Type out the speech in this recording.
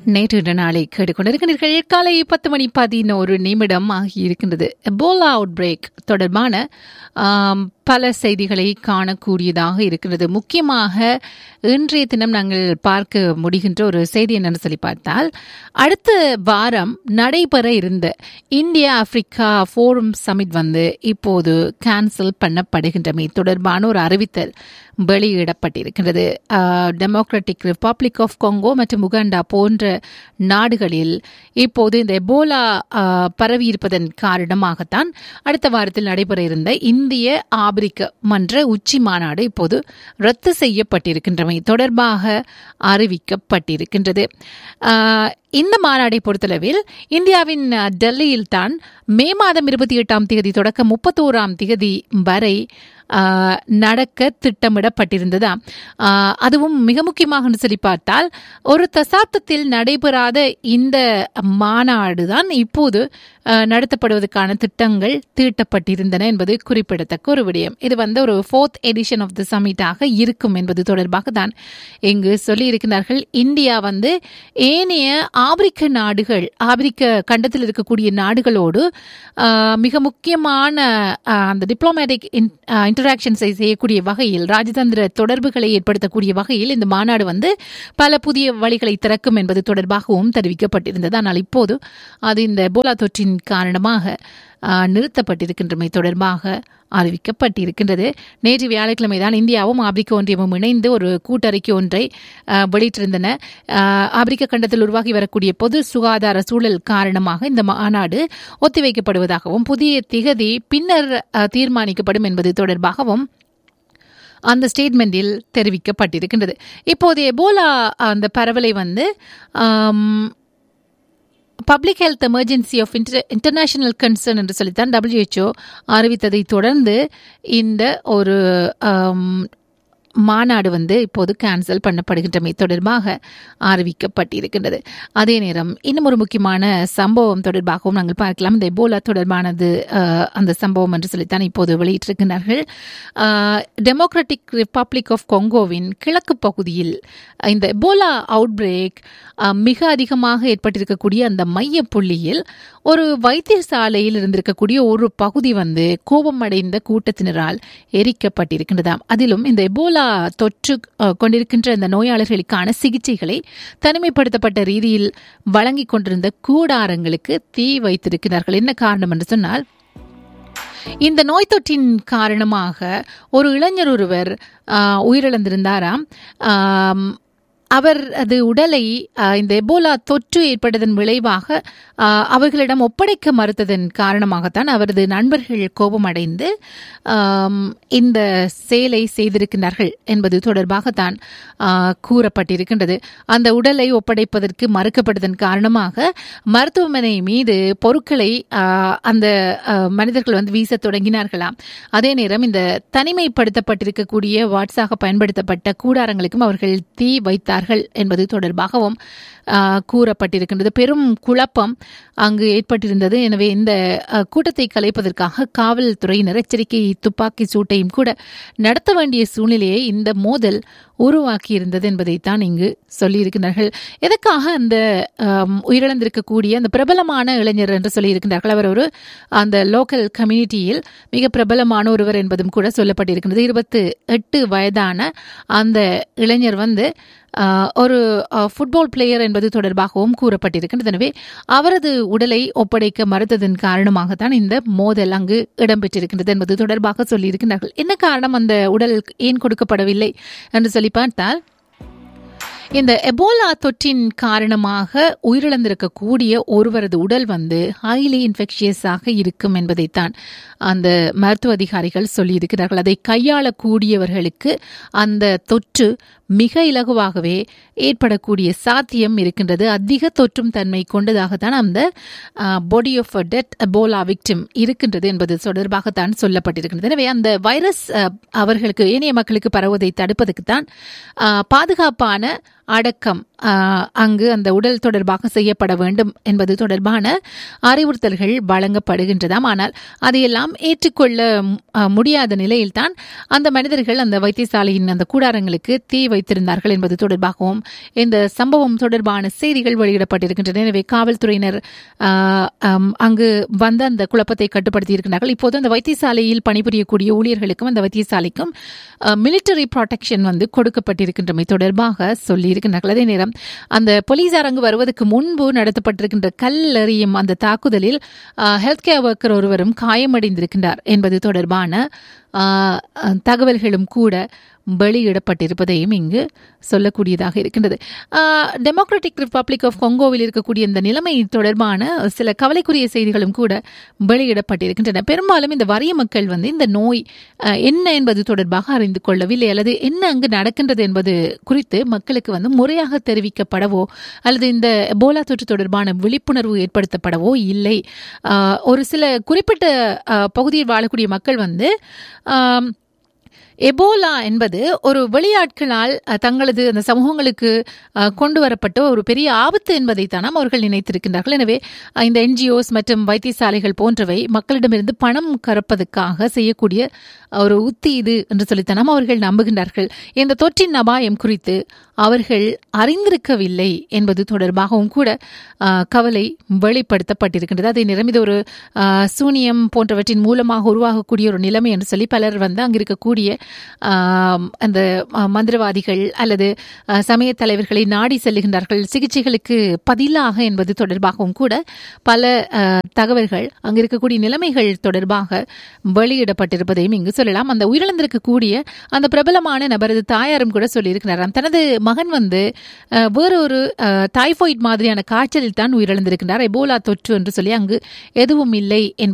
நேற்று நாளை கேட்டுக்கொண்டிருக்கிறீர்கள் காலை பத்து மணி பதினோரு நிமிடம் ஆகியிருக்கின்றது எபோலா அவுட் பிரேக் தொடர்பான ஆம், பல செய்திகளை காணக்கூடியதாக இருக்கின்றது முக்கியமாக இன்றைய தினம் நாங்கள் பார்க்க முடிகின்ற ஒரு செய்தி என்னன்னு சொல்லி பார்த்தால் அடுத்த வாரம் நடைபெற இருந்த இந்தியா ஆப்பிரிக்கா ஃபோரம் சமிட் வந்து இப்போது கேன்சல் பண்ணப்படுகின்றமை தொடர்பான ஒரு அறிவித்தல் வெளியிடப்பட்டிருக்கின்றது டெமோக்ராட்டிக் ரிப்பப்ளிக் ஆஃப் கொங்கோ மற்றும் உகாண்டா போன்ற நாடுகளில் இப்போது இந்த எபோலா ஆஹ், பரவியிருப்பதன் காரணமாகத்தான் அடுத்த வாரத்தில் நடைபெற இருந்த இந்திய ஆப்பிரிக்க மன்ற உச்சி மாநாடு இப்போது ரத்து செய்யப்பட்டிருக்கின்றமை தொடர்பாக அறிவிக்கப்பட்டிருக்கின்றது ஆஹ், இந்த மாநாடை பொறுத்தளவில் இந்தியாவின் அஹ், டெல்லியில் தான் மே மாதம் இருபத்தி எட்டாம் தேதி தொடக்கம் முப்பத்தோராம் தேதி வரை ஆஹ், நடக்க திட்டமிடப்பட்டிருந்ததா ஆஹ், அதுவும் மிக முக்கியமாக என்று சொல்லி பார்த்தால் ஒரு தசாப்தத்தில் நடைபெறாத இந்த மாநாடு தான் இப்போது ஆஹ், நடத்தப்படுவதற்கான திட்டங்கள் தீட்டப்பட்டிருந்தன என்பது குறிப்பிடத்தக்க ஒரு விடயம் இது வந்து ஒரு ஃபோர்த் எடிஷன் ஆஃப் த சமிட்டாக இருக்கும் என்பது தொடர்பாக தான் இங்கு சொல்லியிருக்கிறார்கள் இந்தியா வந்து ஏனைய ஆப்பிரிக்க நாடுகள் ஆப்பிரிக்க கண்டத்தில் இருக்கக்கூடிய நாடுகளோடு ஆஹ், மிக முக்கியமான ஆஹ், அந்த டிப்ளமேட்டிக் இன்டராக்ஷன்ஸை செய்யக்கூடிய வகையில் ராஜதந்திர தொடர்புகளை ஏற்படுத்தக்கூடிய வகையில் இந்த மாநாடு வந்து பல புதிய வழிகளை திறக்கும் என்பது தொடர்பாகவும் தெரிவிக்கப்பட்டிருந்தது ஆனால் இப்போது அது இந்த எபோலா தொற்றின் காரணமாக ஆஹ், நிறுத்தப்பட்டிருக்கின்றமை தொடர்பாக அறிவிக்கப்பட்டிருக்கின்றது நேற்று வியாழக்கிழமை தான் இந்தியாவும் ஆப்பிரிக்க ஒன்றியமும் இணைந்து ஒரு கூட்டறிக்கை ஒன்றை ஆஹ், வெளியிட்டிருந்தன ஆஹ், ஆப்பிரிக்க கண்டத்தில் உருவாகி வரக்கூடிய பொது சுகாதார சூழல் காரணமாக இந்த மாநாடு ஒத்திவைக்கப்படுவதாகவும் புதிய திகதி பின்னர் ஆஹ், தீர்மானிக்கப்படும் என்பது தொடர்பாகவும் அந்த ஸ்டேட்மெண்டில் தெரிவிக்கப்பட்டிருக்கின்றது இப்போது எபோலா அந்த பரவலை வந்து public health emergency of inter international concern என்று சொல்லித்தான் WHO அறிவித்ததை தொடர்ந்து இந்த ஒரு ஆம், மாநாடு வந்து இப்போது கேன்சல் பண்ணப்படுகின்றமை தொடர்பாக அறிவிக்கப்பட்டிருக்கின்றது அதே நேரம் இன்னும் ஒரு முக்கியமான சம்பவம் தொடர்பாகவும் நாங்கள் பார்க்கலாம் இந்த எபோலா தொடர்பானது அஹ், அந்த சம்பவம் என்று சொல்லித்தான் இப்போது வெளியிட்டிருக்கிறார்கள் டெமோக்ராட்டிக் ரிப்பப்ளிக் ஆஃப் கொங்கோவின் கிழக்கு பகுதியில் இந்த எபோலா அவுட் பிரேக் மிக அதிகமாக ஏற்பட்டிருக்கக்கூடிய அந்த மைய புள்ளியில் ஒரு வைத்தியசாலையில் இருந்திருக்கக்கூடிய ஒரு பகுதி வந்து கோபமடைந்த கூட்டத்தினரால் எரிக்கப்பட்டிருக்கின்றதாம் அதிலும் இந்த எபோலா தொற்று அஹ், கொண்டிருக்கின்ற இந்த நோயாளர்களுக்கான சிகிச்சைகளை தனிமைப்படுத்தப்பட்ட ரீதியில் வழங்கிக் கொண்டிருந்த கூடாரங்களுக்கு தீ வைத்திருக்கிறார்கள் என்ன காரணம் என்று சொன்னால் இந்த நோய் தொற்றின் காரணமாக ஒரு இளைஞர் ஒருவர் ஆஹ், உயிரிழந்திருந்தாராம் ஆம், அவர் அது உடலை ஆஹ், இந்த எபோலா தொற்று ஏற்பட்டதன் விளைவாக ஆஹ், அவர்களிடம் ஒப்படைக்க மறுத்ததன் காரணமாகத்தான் அவரது நண்பர்கள் கோபமடைந்து ஆம், இந்த செயலை செய்திருக்கிறார்கள் என்பது தொடர்பாகத்தான் ஆஹ், கூறப்பட்டிருக்கின்றது அந்த உடலை ஒப்படைப்பதற்கு மறுக்கப்பட்டதன் காரணமாக மருத்துவமனை மீது பொருட்களை ஆஹ், அந்த ஆஹ், மனிதர்கள் வந்து வீச தொடங்கினார்களாம் அதே நேரம் இந்த தனிமைப்படுத்தப்பட்டிருக்கக்கூடிய வாட்ஸாக பயன்படுத்தப்பட்ட கூடாரங்களுக்கும் அவர்கள் தீ வைத்தார்கள் என்பது தொடர்பாகவும் ஆஹ், கூறப்பட்டிருக்கின்றது பெரும் குழப்பம் அங்கு ஏற்பட்டிருந்தது எனவே இந்த ஆஹ், கூட்டத்தை கலைப்பதற்காக காவல்துறையினர் எச்சரிக்கை துப்பாக்கி சூட்டையும் கூட நடத்த வேண்டிய சூழ்நிலையை இந்த மோதல் உருவாக்கி இருந்தது என்பதைத்தான் இங்கு சொல்லியிருக்கிறார்கள் எதற்காக அந்த ஆம், உயிரிழந்திருக்கக்கூடிய அந்த பிரபலமான இளைஞர் என்று சொல்லியிருக்கிறார்கள் அவர் ஒரு அந்த லோக்கல் கம்யூனிட்டியில் மிக பிரபலமான ஒருவர் என்பதும் கூட சொல்லப்பட்டிருக்கிறது இருபத்து எட்டு வயதான அந்த இளைஞர் வந்து ஆஹ், ஒரு ஃபுட்பால் பிளேயர் என்பது தொடர்பாகவும் கூறப்பட்டிருக்கின்றது எனவே அவரது உடலை ஒப்படைக்க மறுத்ததன் காரணமாகத்தான் இந்த மோதல் அங்கு இடம்பெற்றிருக்கின்றது என்பது தொடர்பாக சொல்லியிருக்கிறார்கள் என்ன காரணம் அந்த உடல் ஏன் கொடுக்கப்படவில்லை என்று சொல்லி பார்த்தால் இந்த எபோலா தொற்றின் காரணமாக உயிரிழந்திருக்கக்கூடிய ஒருவரது உடல் வந்து ஹைலி இன்ஃபெக்ஷியஸாக இருக்கும் என்பதைத்தான் அந்த மருத்துவ அதிகாரிகள் சொல்லியிருக்கிறார்கள் அதை கையாளக்கூடியவர்களுக்கு அந்த தொற்று மிக இலகுவாகவே ஏற்படக்கூடிய சாத்தியம் இருக்கின்றது அதிக தொற்றும் தன்மை கொண்டதாகத்தான் அந்த body of dead Ebola victim இருக்கின்றது என்பது தொடர்பாகத்தான் சொல்லப்பட்டிருக்கின்றது எனவே அந்த வைரஸ் அஹ், அவர்களுக்கு ஏனைய மக்களுக்கு பரவுவதை தடுப்பதற்குத்தான் அஹ், பாதுகாப்பான அடக்கம் ஆஹ், அங்கு அந்த உடல் தொடர்பாக செய்யப்பட வேண்டும் என்பது தொடர்பான அறிவுறுத்தல்கள் வழங்கப்படுகின்றதாம் ஆனால் அதையெல்லாம் ஏற்றுக்கொள்ள ம், ஆஹ், முடியாத நிலையில்தான் அந்த மனிதர்கள் அந்த வைத்தியசாலையின் அந்த கூடாரங்களுக்கு தீ வைத்திருந்தார்கள் என்பது தொடர்பாகவும் இந்த சம்பவம் தொடர்பான செய்திகள் வெளியிடப்பட்டிருக்கின்றன எனவே காவல்துறையினர் ஆஹ், ஆம், அங்கு வந்த அந்த குழப்பத்தை கட்டுப்படுத்தி இருக்கிறார்கள் இப்போது அந்த வைத்தியசாலையில் பணிபுரியக்கூடிய ஊழியர்களுக்கும் அந்த வைத்தியசாலைக்கும் மிலிட்டரி ப்ரொடெக்ஷன் வந்து கொடுக்கப்பட்டிருக்கின்றமை தொடர்பாக சொல்லியிருக்கிறார்கள் அதே நேரம் அந்த போலீசார் அங்கு வருவதற்கு முன்பு நடத்தப்பட்டிருக்கின்ற கல்லெறியும் அந்த தாக்குதலில் ஹெல்த் கேர் ஒர்க்கர் ஒருவரும் காயமடைந்திருக்கின்றார் என்பது தொடர்பான ஆஹ், தகவல்களும் கூட வெளியிடப்பட்டிருப்பதையும் இங்கு சொல்லக்கூடியதாக இருக்கின்றது டெமோக்ராட்டிக் ரிப்பப்ளிக் ஆஃப் கொங்கோவில் இருக்கக்கூடிய இந்த நிலைமை தொடர்பான சில கவலைக்குரிய செய்திகளும் கூட வெளியிடப்பட்டிருக்கின்றன பெரும்பாலும் இந்த வறிய மக்கள் வந்து இந்த நோய் ஆஹ், என்ன என்பது தொடர்பாக அறிந்து கொள்ளவில்லை அல்லது என்ன அங்கு நடக்கின்றது என்பது குறித்து மக்களுக்கு வந்து முறையாக தெரிவிக்கப்படவோ அல்லது இந்த எபோலா தொற்று தொடர்பான விழிப்புணர்வு ஏற்படுத்தப்படவோ இல்லை ஆஹ், ஒரு சில குறிப்பிட்ட ஆஹ், பகுதியில் வாழக்கூடிய மக்கள் வந்து ஆம், எபோலா என்பது ஒரு வெளியாட்களால் அஹ், தங்களது அந்த சமூகங்களுக்கு அஹ், கொண்டு வரப்பட்ட ஒரு பெரிய ஆபத்து என்பதைத்தான் அவர்கள் நினைத்திருக்கின்றார்கள் எனவே அஹ், இந்த என்ஜிஓஸ் மற்றும் வைத்தியசாலைகள் போன்றவை மக்களிடமிருந்து பணம் கறப்பதற்காக செய்யக்கூடிய ஒரு உத்தி இது என்று சொல்லித்தான் அவர்கள் நம்புகின்றார்கள் இந்த தொற்றின் அபாயம் குறித்து அவர்கள் அறிந்திருக்கவில்லை என்பது தொடர்பாகவும் கூட அஹ், கவலை வெளிப்படுத்தப்பட்டிருக்கின்றது அதே நேரம் இது ஒரு அஹ், சூனியம் போன்றவற்றின் மூலமாக உருவாகக்கூடிய ஒரு நிலைமை என்று சொல்லி பலர் வந்து அங்கு இருக்கக்கூடிய ஆம், அந்த அஹ், மந்திரவாதிகள் அல்லது அஹ், சமய தலைவர்களை நாடி செல்லுகின்றார்கள் சிகிச்சைகளுக்கு பதிலாக என்பது தொடர்பாகவும் கூட பல அஹ், தகவல்கள் அங்கு இருக்கக்கூடிய நிலைமைகள் தொடர்பாக வெளியிடப்பட்டிருப்பதையும் இங்கு சொல்லலாம் அந்த உயிரிழந்திருக்கக்கூடிய அந்த பிரபலமான நபரது தாயாரும் கூட சொல்லியிருக்கிறாராம் தனது மகன் வந்து அஹ், வேறொரு அஹ், டைபாய்ட் மாதிரியான காய்ச்சலில் தான் உயிரிழந்திருக்கின்றார் எபோலா தொற்று என்று சொல்லி அங்கு எதுவும் இல்லை என்பது